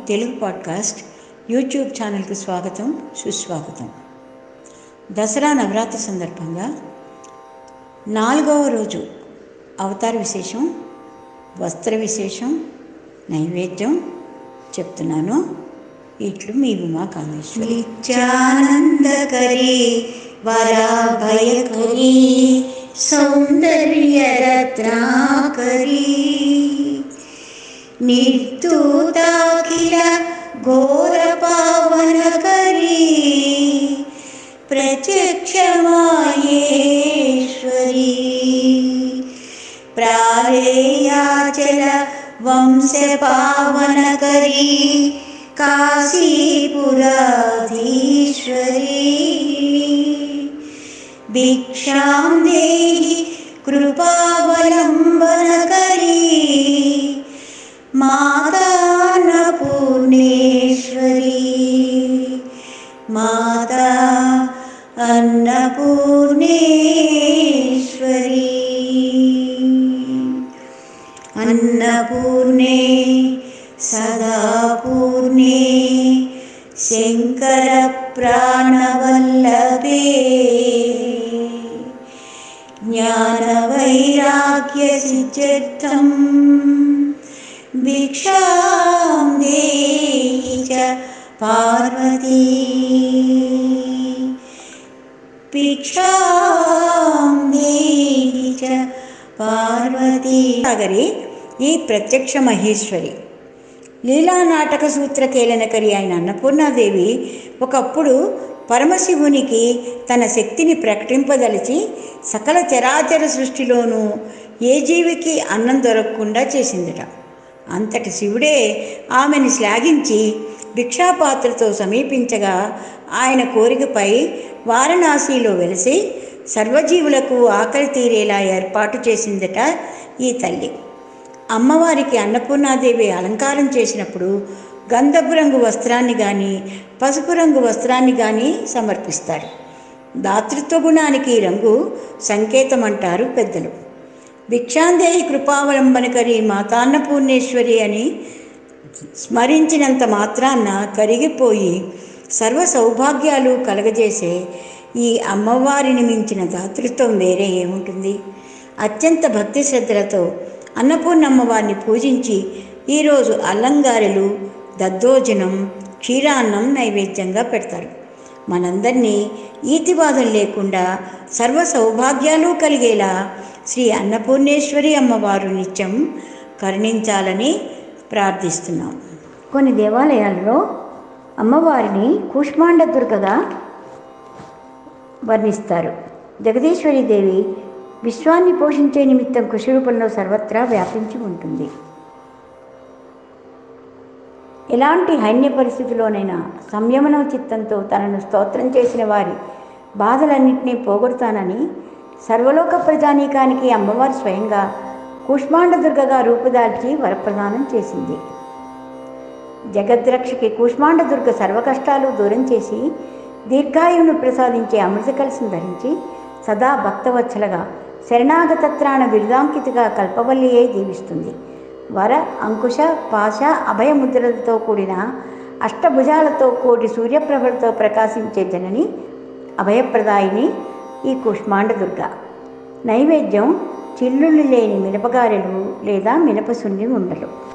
Telugu podcast YouTube ఛానల్కి స్వాగతం సుస్వాగతం దసరా నవరాత్రి సందర్భంగా నాలుగవ రోజు అవతార విశేషం వస్త్ర విశేషం నైవేద్యం చెప్తున్నాను ఇట్లు మీ ఉమా కామేశ్వరి నిత్యానందకరీ వరాభయకరీ సౌందర్యరత్నాకరీ నిర్దూతాఖిల ఘోరపావనకరీ ప్రత్యక్షమాయేశ్వరీ ప్రాళేయాచల వంశపావనకరీ काशीपुराधीश्वरी भिक्षां देहि कृपावलम्बनकरी मातान्नपूर्णेश्वरी माता अन्नपूर्णेश्वरी अन्नपूर्णे सदा पूर्णे शङ्करप्राणवल्लभे ज्ञानवैराग्यसिद्ध्यर्थं भिक्षां देहि च पार्वती भिक्षां देहि च पार्वती సాగరి ఈ ప్రత్యక్ష మహేశ్వరి లీలా నాటక సూత్రకేలనకరి అయిన అన్నపూర్ణాదేవి ఒకప్పుడు పరమశివునికి తన శక్తిని ప్రకటింపదలిచి సకల చరాచర సృష్టిలోనూ ఏ జీవికి అన్నం దొరకకుండా చేసిందట అంతటి శివుడే ఆమెను శ్లాఘించి భిక్షాపాత్రతో సమీపించగా ఆయన కోరికపై వారణాసిలో వెలిసి సర్వజీవులకు ఆకలి తీరేలా ఏర్పాటు చేసిందట ఈ తల్లి అమ్మవారికి అన్నపూర్ణాదేవి అలంకారం చేసినప్పుడు గంధపు రంగు వస్త్రాన్ని కానీ పసుపు రంగు వస్త్రాన్ని కానీ సమర్పిస్తారు దాతృత్వ గుణానికి ఈ రంగు సంకేతం అంటారు పెద్దలు భిక్షాందేహి కృపావలంబనకరి మాతాన్నపూర్ణేశ్వరి అని స్మరించినంత మాత్రాన కరిగిపోయి సర్వ సౌభాగ్యాలు కలగజేసే ఈ అమ్మవారిని మించిన దాతృత్వం వేరే ఏముంటుంది అత్యంత భక్తి శ్రద్ధలతో అన్నపూర్ణమ్మవారిని పూజించి ఈరోజు అల్లంగారెలు దద్దోజనం క్షీరాన్నం నైవేద్యంగా పెడతారు మనందరినీ ఈతిబాధం లేకుండా సర్వ సౌభాగ్యాలు కలిగేలా శ్రీ అన్నపూర్ణేశ్వరి అమ్మవారు నిత్యం కరుణించాలని ప్రార్థిస్తున్నాం కొన్ని దేవాలయాల్లో అమ్మవారిని కూష్మాండ దుర్గగా వర్ణిస్తారు జగదీశ్వరి దేవి విశ్వాన్ని పోషించే నిమిత్తం కృషిరూపంలో సర్వత్రా వ్యాపించి ఉంటుంది ఎలాంటి హైన్య పరిస్థితిలోనైనా సంయమనం చిత్తంతో తనను స్తోత్రం చేసిన వారి బాధలన్నింటినీ పోగొడతానని సర్వలోక ప్రజానీకానికి అమ్మవారు స్వయంగా కూష్మాండ దుర్గగా రూపుదాల్చి వరప్రదానం చేసింది జగద్రక్షకి కూష్మాండ దుర్గ సర్వకష్టాలు దూరం చేసి దీర్ఘాయువును ప్రసాదించే అమృత కలశం ధరించి సదా భక్తవత్సలగా శరణాగతత్రాణ బిరుదాంకితగా కల్పవల్లి అయి దీవిస్తుంది వర అంకుశ పాశ అభయముద్రలతో కూడిన అష్టభుజాలతో కోటి సూర్యప్రభలతో ప్రకాశించే జనని అభయప్రదాయిని ఈ కుష్మాండ దుర్గ నైవేద్యం చిల్లుళ్ళు లేని మినపగారెలు లేదా మినపసున్ని ఉండలు